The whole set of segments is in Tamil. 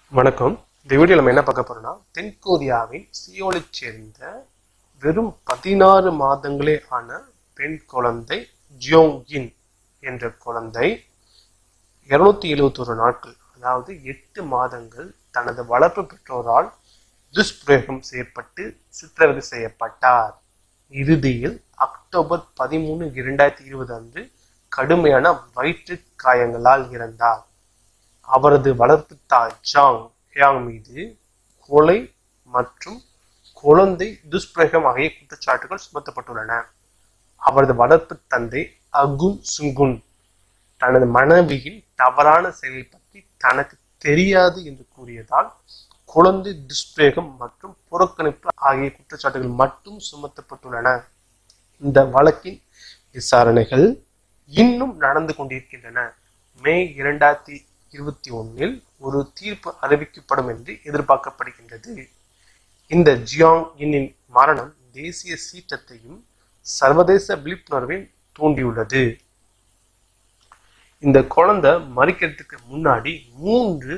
வணக்கம் இந்த வீடியோ நம்ம என்ன பார்க்க போறோம்னா தென்கொரியாவின் சியோலைச் சேர்ந்த வெறும் பதினாறு மாதங்களே ஆன பெண் குழந்தை ஜியோங்கின் என்ற குழந்தை இருநூத்தி எழுவத்தொரு நாட்கள் அதாவது எட்டு மாதங்கள் தனது வளர்ப்பு பெற்றோரால் துஷ்பிரயோகம் செய்யப்பட்டு சித்திரவதை செய்யப்பட்டார் இறுதியில் அக்டோபர் பதிமூணு இரண்டாயிரத்தி இருபது அன்று கடுமையான வயிற்று காயங்களால் இறந்தார் அவரது வளர்ப்பு தாய் ஜாங் ஹியாங் மீது கொலை மற்றும் குழந்தை துஷ்பிரயோகம் ஆகிய குற்றச்சாட்டுகள் சுமத்தப்பட்டுள்ளன அவரது வளர்ப்பு தந்தை அகுன் சுங்குன் தனது மனைவியின் தவறான செயலை பற்றி தனக்கு தெரியாது என்று கூறியதால் குழந்தை துஷ்பிரயோகம் மற்றும் புறக்கணிப்பு ஆகிய குற்றச்சாட்டுகள் மட்டும் சுமத்தப்பட்டுள்ளன இந்த வழக்கின் விசாரணைகள் இன்னும் நடந்து கொண்டிருக்கின்றன மே இரண்டாயிரத்தி இருபத்தி ஒன்னில் ஒரு தீர்ப்பு அறிவிக்கப்படும் என்று எதிர்பார்க்கப்படுகின்றது இந்த ஜியாங் இன்னின் மரணம் தேசிய சீற்றத்தையும் சர்வதேச விழிப்புணர்வையும் தூண்டியுள்ளது இந்த குழந்தை மறிக்கிறதுக்கு முன்னாடி மூன்று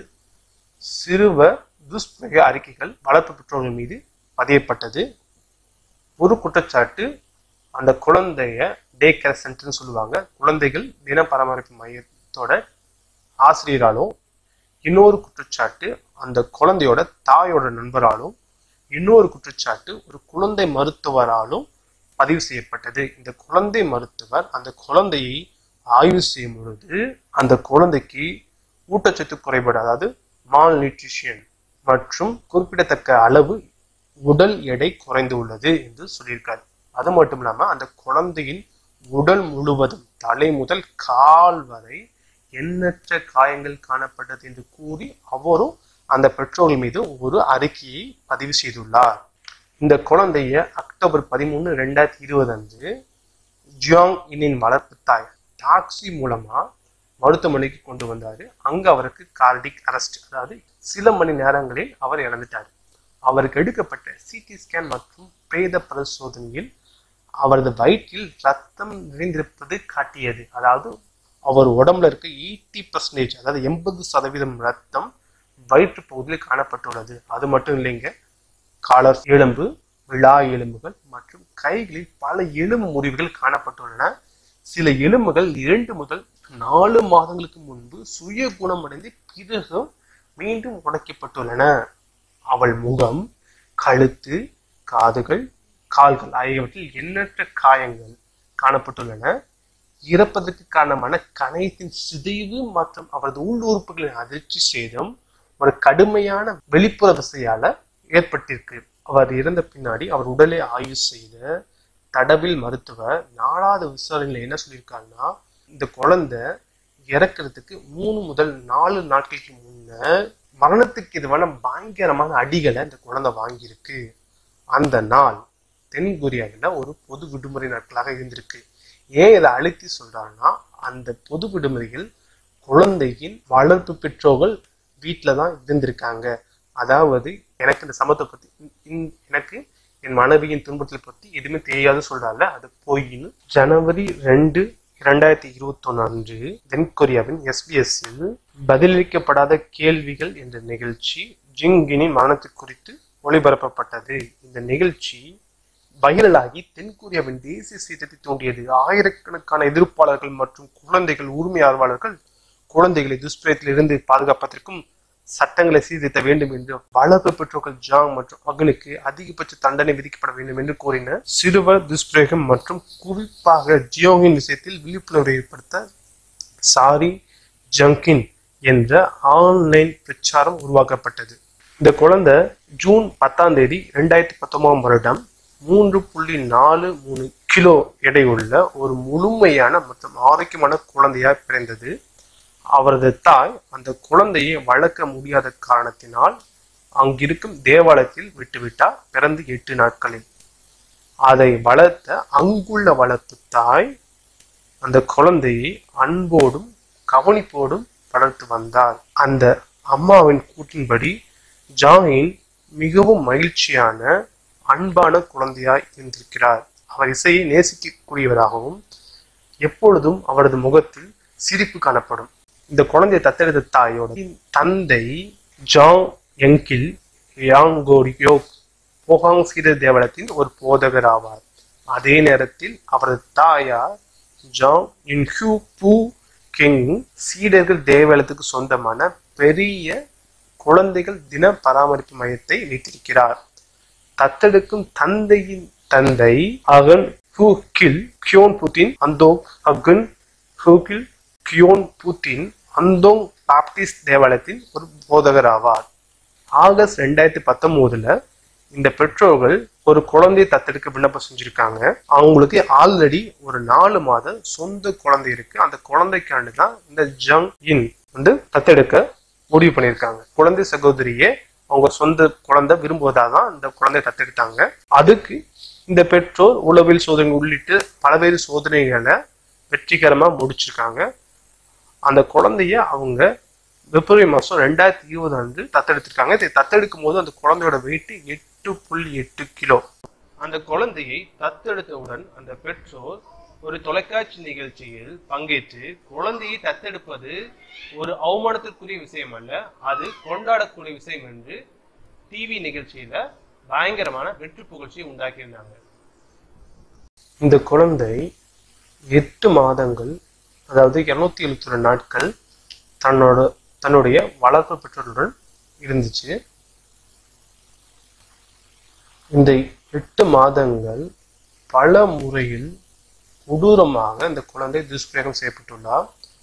சிறுவ துஷ்பிரக அறிக்கைகள் வளர்ப்பு பெற்றோர்கள் மீது பதியப்பட்டது ஒரு குற்றச்சாட்டு அந்த குழந்தைய டே கேர் சென்டர்னு சொல்லுவாங்க குழந்தைகள் தின பராமரிப்பு மையத்தோட ஆசிரியராலும் இன்னொரு குற்றச்சாட்டு அந்த குழந்தையோட தாயோட நண்பராலும் இன்னொரு குற்றச்சாட்டு ஒரு குழந்தை மருத்துவராலும் பதிவு செய்யப்பட்டது இந்த குழந்தை மருத்துவர் அந்த குழந்தையை ஆய்வு செய்யும் பொழுது அந்த குழந்தைக்கு ஊட்டச்சத்து குறைபாடு அதாவது மால் நியூட்ரிஷன் மற்றும் குறிப்பிடத்தக்க அளவு உடல் எடை குறைந்து உள்ளது என்று சொல்லியிருக்காரு அது மட்டும் இல்லாம அந்த குழந்தையின் உடல் முழுவதும் தலை முதல் கால் வரை எண்ணற்ற காயங்கள் காணப்பட்டது என்று கூறி அவரும் அந்த பெற்றோர்கள் மீது ஒரு அறிக்கையை பதிவு செய்துள்ளார் இந்த குழந்தைய அக்டோபர் பதிமூணு ரெண்டாயிரத்தி இருபது அன்று ஜியாங் இன்னின் வளர்ப்பு தாய் டாக்ஸி மூலமா மருத்துவமனைக்கு கொண்டு வந்தாரு அங்க அவருக்கு கார்டிக் அரெஸ்ட் அதாவது சில மணி நேரங்களில் அவர் இறந்துட்டார் அவருக்கு எடுக்கப்பட்ட சிடி ஸ்கேன் மற்றும் பிரேத பரிசோதனையில் அவரது வயிற்றில் ரத்தம் நிறைந்திருப்பது காட்டியது அதாவது அவர் உடம்புல இருக்க எயிட்டி பர்சன்டேஜ் அதாவது எண்பது சதவீதம் ரத்தம் வயிற்று பகுதியில் காணப்பட்டுள்ளது அது மட்டும் இல்லைங்க காலர் எலும்பு விழா எலும்புகள் மற்றும் கைகளில் பல எலும்பு முறிவுகள் காணப்பட்டுள்ளன சில எலும்புகள் இரண்டு முதல் நாலு மாதங்களுக்கு முன்பு சுய குணமடைந்து பிறகு மீண்டும் உடைக்கப்பட்டுள்ளன அவள் முகம் கழுத்து காதுகள் கால்கள் ஆகியவற்றில் எண்ணற்ற காயங்கள் காணப்பட்டுள்ளன இறப்பதற்கு காரணமான கணையத்தின் சிதைவு மற்றும் அவரது உள் உறுப்புகளின் அதிர்ச்சி சேதம் ஒரு கடுமையான வெளிப்புற விசையால ஏற்பட்டிருக்கு அவர் இறந்த பின்னாடி அவர் உடலை ஆய்வு செய்த தடவில் மருத்துவர் நாலாவது விசாரணையில என்ன சொல்லியிருக்காருன்னா இந்த குழந்தை இறக்கிறதுக்கு மூணு முதல் நாலு நாட்களுக்கு முன்ன மரணத்துக்கு இதுவான பயங்கரமான அடிகளை இந்த குழந்தை வாங்கியிருக்கு அந்த நாள் தென் கொரியாவில் ஒரு பொது விடுமுறை நாட்களாக இருந்திருக்கு ஏன் இதை அழுத்தி சொல்றாருன்னா அந்த பொது விடுமுறைகள் குழந்தையின் வளர்ப்பு பெற்றோர்கள் வீட்டில தான் இருந்திருக்காங்க அதாவது எனக்கு இந்த சமத்தை பத்தி இந்- எனக்கு என் மனைவியின் துன்பத்தை பத்தி எதுவுமே தெரியாது சொல்றாங்க அது பொய்ன்னு ஜனவரி ரெண்டு இரண்டாயிரத்தி இருபத்தி அன்று தென்கொரியாவின் எஸ்பிஎஸ்ஸில் பதிலளிக்கப்படாத கேள்விகள் என்ற நிகழ்ச்சி ஜிங்கினின் மரணத்தை குறித்து ஒளிபரப்பப்பட்டது இந்த நிகழ்ச்சி வைரலாகி தென்கொரியாவின் தேசிய சீற்றத்தை தூண்டியது ஆயிரக்கணக்கான எதிர்ப்பாளர்கள் மற்றும் குழந்தைகள் உரிமை ஆர்வலர்கள் குழந்தைகளை துஷ்பிரயத்தில் இருந்து பாதுகாப்பதற்கும் சட்டங்களை சீர்திருத்த வேண்டும் என்று வளர்ப்பு பெற்றோர்கள் ஜாங் மற்றும் அகனுக்கு அதிகபட்ச தண்டனை விதிக்கப்பட வேண்டும் என்று கூறினர் சிறுவர் துஷ்பிரயோகம் மற்றும் குறிப்பாக ஜியோங்கின் விஷயத்தில் விழிப்புணர்வை ஏற்படுத்த சாரி ஜங்கின் என்ற ஆன்லைன் பிரச்சாரம் உருவாக்கப்பட்டது இந்த குழந்தை ஜூன் பத்தாம் தேதி ரெண்டாயிரத்தி பத்தொன்பதாம் வருடம் மூன்று புள்ளி நாலு மூணு கிலோ எடையுள்ள ஒரு முழுமையான மற்றும் ஆரோக்கியமான குழந்தையாய் பிறந்தது அவரது தாய் அந்த குழந்தையை வளர்க்க முடியாத காரணத்தினால் அங்கிருக்கும் தேவாலயத்தில் விட்டுவிட்டார் பிறந்து எட்டு நாட்களில் அதை வளர்த்த அங்குள்ள வளர்ப்பு தாய் அந்த குழந்தையை அன்போடும் கவனிப்போடும் வளர்த்து வந்தார் அந்த அம்மாவின் கூற்றின்படி ஜாயின் மிகவும் மகிழ்ச்சியான அன்பான குழந்தையாய் இருந்திருக்கிறார் அவர் இசையை நேசிக்கக்கூடியவராகவும் எப்பொழுதும் அவரது முகத்தில் சிரிப்பு காணப்படும் இந்த குழந்தையை தத்தெடுத்த தாயோட தந்தை ஜாங் யங்கில் யாங்கோரியோ போகாங் சீடர் தேவாலயத்தின் ஒரு போதகர் ஆவார் அதே நேரத்தில் அவரது தாயார் ஜாங் இன்ஹூ பூ கிங் சீடர்கள் தேவாலயத்துக்கு சொந்தமான பெரிய குழந்தைகள் தின பராமரிப்பு மையத்தை வைத்திருக்கிறார் தத்தெடுக்கும் தந்தையின் தந்தை அகன் ஹூகில் கியோன் புத்தின் அந்தோங் அகன் ஹூகில் கியோன் புத்தின் அந்தோங் பாப்டிஸ்ட் தேவாலயத்தின் ஒரு போதகர் ஆவார் ஆகஸ்ட் ரெண்டாயிரத்தி பத்தொன்பதுல இந்த பெற்றோர்கள் ஒரு குழந்தையை தத்தெடுக்க விண்ணப்பம் செஞ்சிருக்காங்க அவங்களுக்கு ஆல்ரெடி ஒரு நாலு மாத சொந்த குழந்தை இருக்கு அந்த குழந்தைக்காண்டு தான் இந்த ஜங் இன் வந்து தத்தெடுக்க முடிவு பண்ணியிருக்காங்க குழந்தை சகோதரியே அவங்க சொந்த குழந்தை விரும்புவதாக தான் இந்த குழந்தையை தத்தெடுத்தாங்க அதுக்கு இந்த பெற்றோர் உளவியல் சோதனை உள்ளிட்டு பல்வேறு சோதனைகளை வெற்றிகரமா முடிச்சிருக்காங்க அந்த குழந்தைய அவங்க பிப்ரவரி மாதம் ரெண்டாயிரத்தி இருபது அன்று தத்தெடுத்திருக்காங்க இதை தத்தெடுக்கும் போது அந்த குழந்தையோட வெயிட் எட்டு புள்ளி எட்டு கிலோ அந்த குழந்தையை தத்தெடுத்தவுடன் அந்த பெற்றோர் ஒரு தொலைக்காட்சி நிகழ்ச்சியில் பங்கேற்று குழந்தையை தத்தெடுப்பது ஒரு அவமானத்திற்குரிய விஷயம் அல்ல அது கொண்டாடக்கூடிய விஷயம் என்று டிவி நிகழ்ச்சியில பயங்கரமான வெற்றி புகழ்ச்சியை உண்டாக்கியிருந்தாங்க இந்த குழந்தை எட்டு மாதங்கள் அதாவது இருநூத்தி எழுபத்தி ஒரு நாட்கள் தன்னோட தன்னுடைய வளர்ப்பு பெற்றோருடன் இருந்துச்சு இந்த எட்டு மாதங்கள் பல முறையில் கொடூரமாக இந்த குழந்தை துஷ்பிரயோகம் செய்யப்பட்டுள்ளார்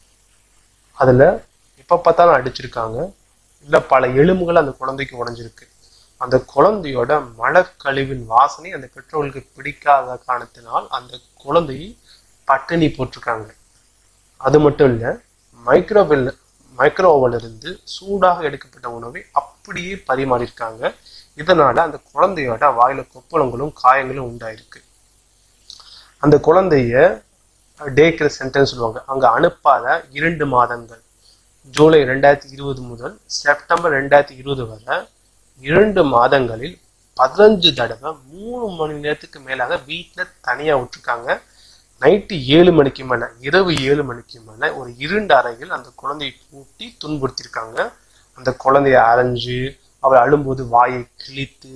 அதுல எப்ப பார்த்தாலும் அடிச்சிருக்காங்க இல்ல பல எலும்புகள் அந்த குழந்தைக்கு உடைஞ்சிருக்கு அந்த குழந்தையோட மலக்கழிவின் வாசனை அந்த பெற்றோர்களுக்கு பிடிக்காத காரணத்தினால் அந்த குழந்தையை பட்டினி போட்டிருக்காங்க அது மட்டும் இல்ல மைக்ரோவெல் மைக்ரோவல் இருந்து சூடாக எடுக்கப்பட்ட உணவை அப்படியே பரிமாறியிருக்காங்க இதனால அந்த குழந்தையோட வாயில கொப்பளங்களும் காயங்களும் உண்டாயிருக்கு அந்த குழந்தைய டே கேர் சென்டர்னு சொல்லுவாங்க அங்க அனுப்பாத இரண்டு மாதங்கள் ஜூலை ரெண்டாயிரத்தி இருபது முதல் செப்டம்பர் ரெண்டாயிரத்தி இருபது வரை இரண்டு மாதங்களில் பதினஞ்சு தடவை மூணு மணி நேரத்துக்கு மேலாக வீட்டில் தனியா விட்டுருக்காங்க நைட்டு ஏழு மணிக்கு மேல இரவு ஏழு மணிக்கு மேல ஒரு இருண்ட அறையில் அந்த குழந்தையை பூட்டி துன்புறுத்தியிருக்காங்க அந்த குழந்தைய அரைஞ்சு அவளை அழும்போது வாயை கிழித்து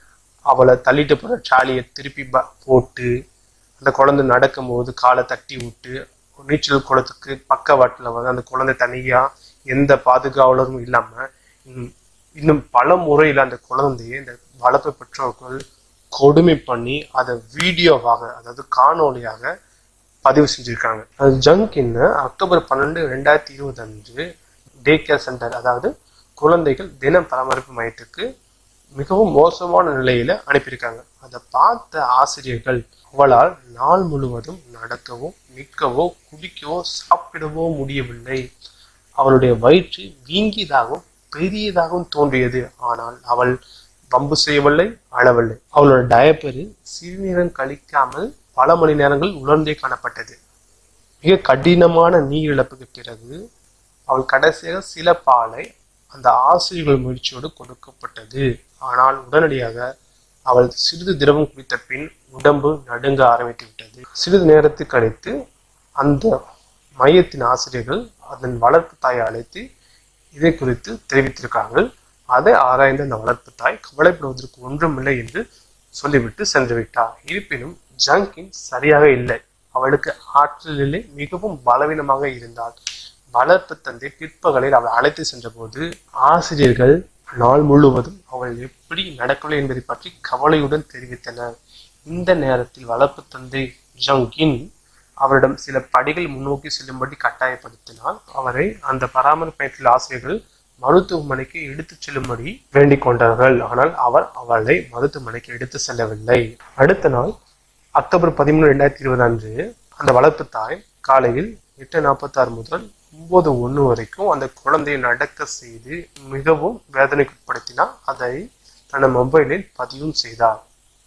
அவளை தள்ளிட்டு போற சாலியை திருப்பி ப- போட்டு அந்த குழந்தை நடக்கும்போது காலை தட்டி விட்டு நீச்சல் குளத்துக்கு பக்கவாட்டில் வந்து அந்த குழந்தை தனியா எந்த பாதுகாவலரும் இல்லாம இன்னும் இன்னும் பல முறையில் அந்த குழந்தையை இந்த வளர்ப்பு பெற்றோர்கள் கொடுமை பண்ணி அதை வீடியோவாக அதாவது காணொளியாக பதிவு செஞ்சிருக்காங்க அது ஜங்கின்னு அக்டோபர் பன்னெண்டு ரெண்டாயிரத்தி இருபது அன்று டே கேர் சென்டர் அதாவது குழந்தைகள் தின பராமரிப்பு மையத்துக்கு மிகவும் மோசமான நிலையில அனுப்பியிருக்காங்க அதை பார்த்த ஆசிரியர்கள் அவளால் நாள் முழுவதும் நடக்கவோ நிற்கவோ குடிக்கவோ சாப்பிடவோ முடியவில்லை அவளுடைய வயிற்று வீங்கியதாகவும் பெரியதாகவும் தோன்றியது ஆனால் அவள் பம்பு செய்யவில்லை அழவில்லை அவளோட டயப்பரு சிறுநீரம் கழிக்காமல் பல மணி நேரங்கள் உலர்ந்தே காணப்பட்டது மிக கடினமான நீர் இழப்புக்கு பிறகு அவள் கடைசியாக சில பாலை அந்த ஆசிரியர்கள் முயற்சியோடு கொடுக்கப்பட்டது ஆனால் உடனடியாக அவள் சிறிது திரவம் குடித்த பின் உடம்பு நடுங்க ஆரம்பித்து விட்டது சிறிது நேரத்துக்கு கழித்து அந்த மையத்தின் ஆசிரியர்கள் அதன் வளர்ப்பு தாயை அழைத்து இதை குறித்து தெரிவித்திருக்கார்கள் அதை ஆராய்ந்த அந்த வளர்ப்பு தாய் கவலைப்படுவதற்கு ஒன்றுமில்லை என்று சொல்லிவிட்டு சென்று விட்டார் இருப்பினும் ஜங்கின் சரியாக இல்லை அவளுக்கு ஆற்றல் இல்லை மிகவும் பலவீனமாக இருந்தாள் வளர்ப்பு தந்தை பிற்பகலில் அவளை அழைத்து சென்றபோது ஆசிரியர்கள் நாள் முழுவதும் அவள் எப்படி நடக்கவில்லை என்பதை பற்றி கவலையுடன் தெரிவித்தனர் இந்த நேரத்தில் வளர்ப்பு தந்தை ஜங்கின் அவரிடம் சில படிகள் முன்னோக்கி செல்லும்படி கட்டாயப்படுத்தினால் அவரை அந்த பராமரிப்பு மையத்தில் ஆசிரியர்கள் மருத்துவமனைக்கு எடுத்துச் செல்லும்படி வேண்டிக் கொண்டார்கள் ஆனால் அவர் அவளை மருத்துவமனைக்கு எடுத்து செல்லவில்லை அடுத்த நாள் அக்டோபர் பதிமூணு ரெண்டாயிரத்தி இருபது அன்று அந்த வளர்ப்பு தாய் காலையில் எட்டு நாற்பத்தாறு முதல் ஒன்பது ஒன்று வரைக்கும் அந்த குழந்தையை நடக்க செய்து மிகவும் வேதனைக்குட்படுத்தினார் அதை தனது மொபைலில் பதிவும் செய்தார்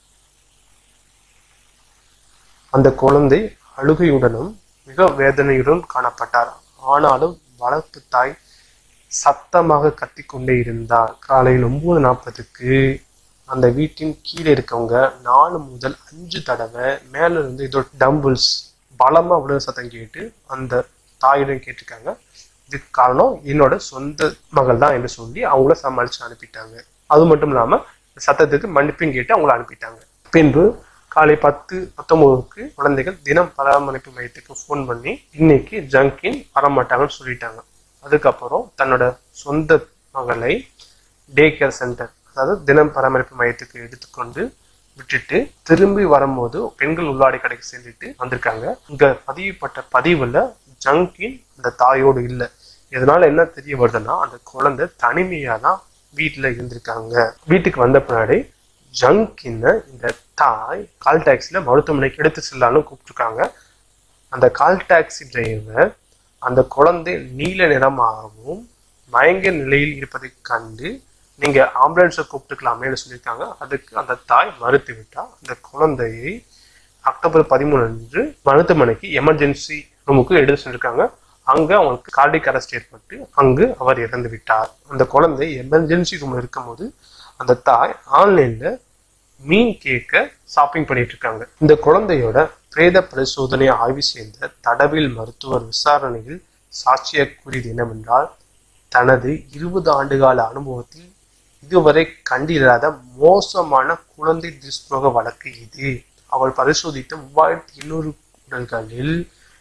அந்த குழந்தை அழுகையுடனும் மிக வேதனையுடன் காணப்பட்டார் ஆனாலும் வளர்ப்பு தாய் சத்தமாக கத்திக்கொண்டே இருந்தார் காலையில் ஒன்பது நாற்பதுக்கு அந்த வீட்டின் கீழே இருக்கவங்க நாலு முதல் அஞ்சு தடவை மேல இருந்து இதோ டம்பிள்ஸ் பலமா விழுற சத்தம் கேட்டு அந்த தாயிடம் கேட்டிருக்காங்க இதுக்கு காரணம் என்னோட சொந்த மகள் தான் என்று சொல்லி அவங்கள சமாளிச்சு அனுப்பிட்டாங்க அது மட்டும் இல்லாம சத்தத்துக்கு மன்னிப்பும் கேட்டு அவங்கள அனுப்பிட்டாங்க பின்பு காலை பத்து பத்தொன்பதுக்கு குழந்தைகள் தினம் பராமரிப்பு மையத்துக்கு ஃபோன் பண்ணி இன்னைக்கு ஜங்கின் வரமாட்டாங்கன்னு சொல்லிட்டாங்க அதுக்கப்புறம் தன்னோட சொந்த மகளை டே கேர் சென்டர் அதாவது தினம் பராமரிப்பு மையத்துக்கு எடுத்துக்கொண்டு விட்டுட்டு திரும்பி வரும்போது பெண்கள் உள்ளாடை கடைக்கு சென்றுட்டு வந்திருக்காங்க இங்க பதிவுப்பட்ட பதிவுல ஜங்கின் அந்த தாயோடு இல்லை இதனால என்ன தெரிய வருதுன்னா அந்த குழந்தை தனிமையா தான் வீட்டுல இருந்திருக்காங்க வீட்டுக்கு வந்த பின்னாடி ஜங்கின்ன இந்த தாய் கால் டாக்ஸில மருத்துவமனைக்கு எடுத்து செல்லான்னு கூப்பிட்டுருக்காங்க அந்த கால் டாக்ஸி டிரைவர் அந்த குழந்தை நீல நிறமாகவும் மயங்க நிலையில் இருப்பதை கண்டு நீங்க ஆம்புலன்ஸை கூப்பிட்டுக்கலாமேன்னு சொல்லியிருக்காங்க அதுக்கு அந்த தாய் மறுத்து விட்டா அந்த குழந்தையை அக்டோபர் பதிமூணு அன்று மருத்துவமனைக்கு எமர்ஜென்சி ரூமுக்கு எடுத்து சென்றிருக்காங்க அங்க அவங்களுக்கு கார்டிக் அரெஸ்ட் ஏற்பட்டு அங்கு அவர் இறந்து விட்டார் அந்த குழந்தை எமர்ஜென்சி ரூம்ல இருக்கும்போது அந்த தாய் ஆன்லைன்ல மீன் கேக்க ஷாப்பிங் பண்ணிட்டு இருக்காங்க இந்த குழந்தையோட பிரேத பரிசோதனை ஆய்வு செய்த தடவில் மருத்துவர் விசாரணையில் சாட்சிய கூறியது என்னவென்றால் தனது இருபது ஆண்டுகால அனுபவத்தில் இதுவரை கண்டிராத மோசமான குழந்தை துஷ்பிரயோக வழக்கு இது அவள் பரிசோதித்த மூவாயிரத்தி எண்ணூறு உடல்களில்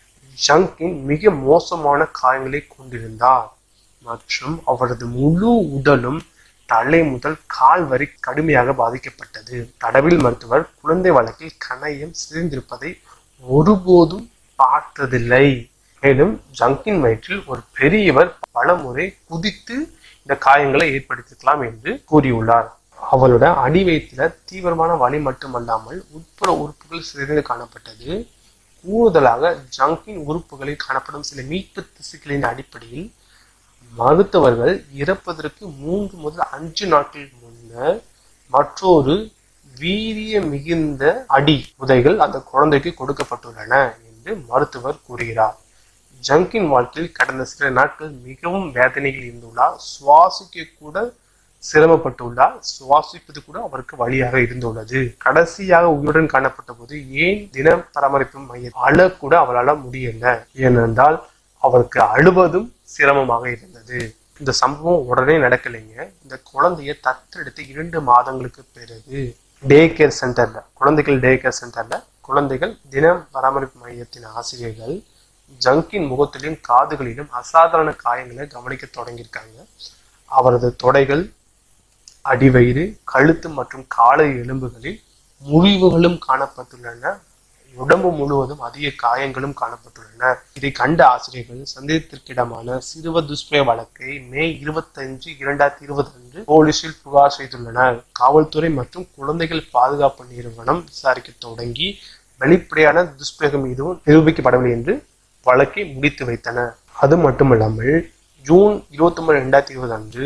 ஜங்கின் மிக மோசமான காயங்களை கொண்டிருந்தார் மற்றும் அவரது முழு உடலும் தலை முதல் கால் வரை கடுமையாக பாதிக்கப்பட்டது தடவில் மருத்துவர் குழந்தை வழக்கில் கணையம் சிதைந்திருப்பதை ஒருபோதும் பார்த்ததில்லை மேலும் ஜங்கின் வயிற்றில் ஒரு பெரியவர் பலமுறை குதித்து இந்த காயங்களை ஏற்படுத்திக்கலாம் என்று கூறியுள்ளார் அவளோட அடி வயிற்றுல தீவிரமான வலி மட்டுமல்லாமல் உட்புற உறுப்புகள் சிதைந்து காணப்பட்டது கூடுதலாக ஜங்கின் உறுப்புகளில் காணப்படும் சில மீட்பு திசுக்களின் அடிப்படையில் மருத்துவர்கள் இறப்பதற்கு மூன்று முதல் அஞ்சு நாட்கள் முன்னர் மற்றொரு வீரிய மிகுந்த அடி உதைகள் அந்த குழந்தைக்கு கொடுக்கப்பட்டுள்ளன என்று மருத்துவர் கூறுகிறார் ஜங்கின் வாழ்க்கையில் கடந்த சில நாட்கள் மிகவும் வேதனைகள் இருந்துள்ளார் சுவாசிக்க கூட சிரமப்பட்டுள்ளார் சுவாசிப்பது கூட அவருக்கு வழியாக இருந்துள்ளது கடைசியாக உயிருடன் காணப்பட்ட போது ஏன் தின பராமரிப்பு மையம் அழக்கூட அவரால் முடியல ஏனென்றால் அவருக்கு அழுவதும் சிரமமாக இருந்தது இந்த சம்பவம் உடனே நடக்கலைங்க இந்த குழந்தைய தத்தெடுத்து இரண்டு மாதங்களுக்கு பிறகு டே கேர் சென்டர்ல குழந்தைகள் டே கேர் சென்டர்ல குழந்தைகள் தினம் பராமரிப்பு மையத்தின் ஆசிரியர்கள் ஜங்கின் முகத்திலும் காதுகளிலும் அசாதாரண காயங்களை கவனிக்க தொடங்கியிருக்காங்க அவரது தொடைகள் அடிவயிறு கழுத்து மற்றும் காலை எலும்புகளில் முறிவுகளும் காணப்பட்டுள்ளன உடம்பு முழுவதும் அதிக காயங்களும் காணப்பட்டுள்ளன இதை கண்ட ஆசிரியர்கள் சந்தேகத்திற்கிடமான சிறுவ துஷ்பிரய வழக்கை மே இருபத்தஞ்சு இரண்டாயிரத்தி இருபது அன்று போலீசில் புகார் செய்துள்ளனர் காவல்துறை மற்றும் குழந்தைகள் பாதுகாப்பு நிறுவனம் விசாரிக்க தொடங்கி வெளிப்படையான துஷ்பிரயோகம் எதுவும் நிரூபிக்கப்படவில்லை என்று வழக்கை முடித்து வைத்தனர் அது மட்டுமல்லாமல் ஜூன் இருபத்தி ஒன்பது ரெண்டாயிரத்தி இருபது அன்று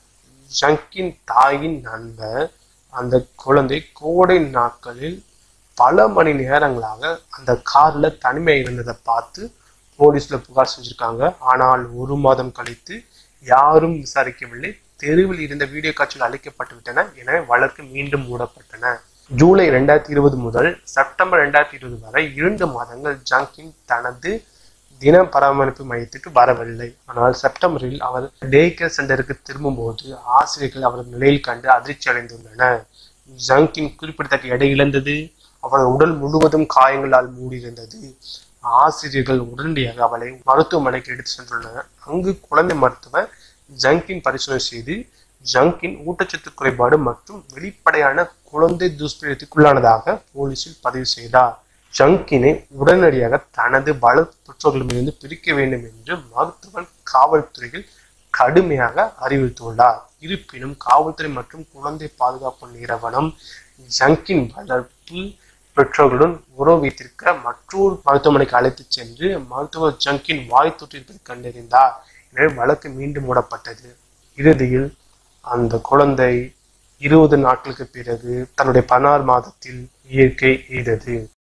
ஜங்கின் தாயின் நண்பர் அந்த குழந்தை கோடை நாட்களில் பல மணி நேரங்களாக அந்த கார்ல தனிமை இருந்ததை பார்த்து போலீஸ்ல புகார் செஞ்சிருக்காங்க ஆனால் ஒரு மாதம் கழித்து யாரும் விசாரிக்கவில்லை தெருவில் இருந்த வீடியோ காட்சிகள் அளிக்கப்பட்டு விட்டன எனவே வழக்கு மீண்டும் மூடப்பட்டன ஜூலை ரெண்டாயிரத்தி இருபது முதல் செப்டம்பர் ரெண்டாயிரத்தி இருபது வரை இரண்டு மாதங்கள் ஜங்கின் தனது தின பராமரிப்பு மையத்துக்கு வரவில்லை ஆனால் செப்டம்பரில் அவர் டே கேர் சென்டருக்கு திரும்பும்போது ஆசிரியர்கள் அவரது நிலையில் கண்டு அதிர்ச்சி அடைந்துள்ளனர் ஜங்கின் குறிப்பிடத்தக்க எடை இழந்தது அவரது உடல் முழுவதும் காயங்களால் மூடியிருந்தது ஆசிரியர்கள் உடனடியாக அவளை மருத்துவமனைக்கு எடுத்து சென்றுள்ளனர் அங்கு குழந்தை மருத்துவர் ஜங்கின் பரிசோதனை செய்து ஜங்கின் ஊட்டச்சத்து குறைபாடு மற்றும் வெளிப்படையான குழந்தை துஷ்பிரயத்துக்குள்ளானதாக போலீசில் பதிவு செய்தார் ஜங்கினை உடனடியாக தனது பல பெற்றோர்களிடமிருந்து பிரிக்க வேண்டும் என்று மருத்துவன் காவல்துறையில் கடுமையாக அறிவித்துள்ளார் இருப்பினும் காவல்துறை மற்றும் குழந்தை பாதுகாப்பு நிறுவனம் ஜங்கின் வளர்ப்பு பெற்றோர்களுடன் உறவு வைத்திருக்க மற்றொரு மருத்துவமனைக்கு அழைத்துச் சென்று மருத்துவர் ஜங்கின் வாய் தொற்றிருப்பதை கண்டறிந்தார் எனவே வழக்கு மீண்டும் மூடப்பட்டது இறுதியில் அந்த குழந்தை இருபது நாட்களுக்கு பிறகு தன்னுடைய பதினாறு மாதத்தில் இயற்கை எய்தது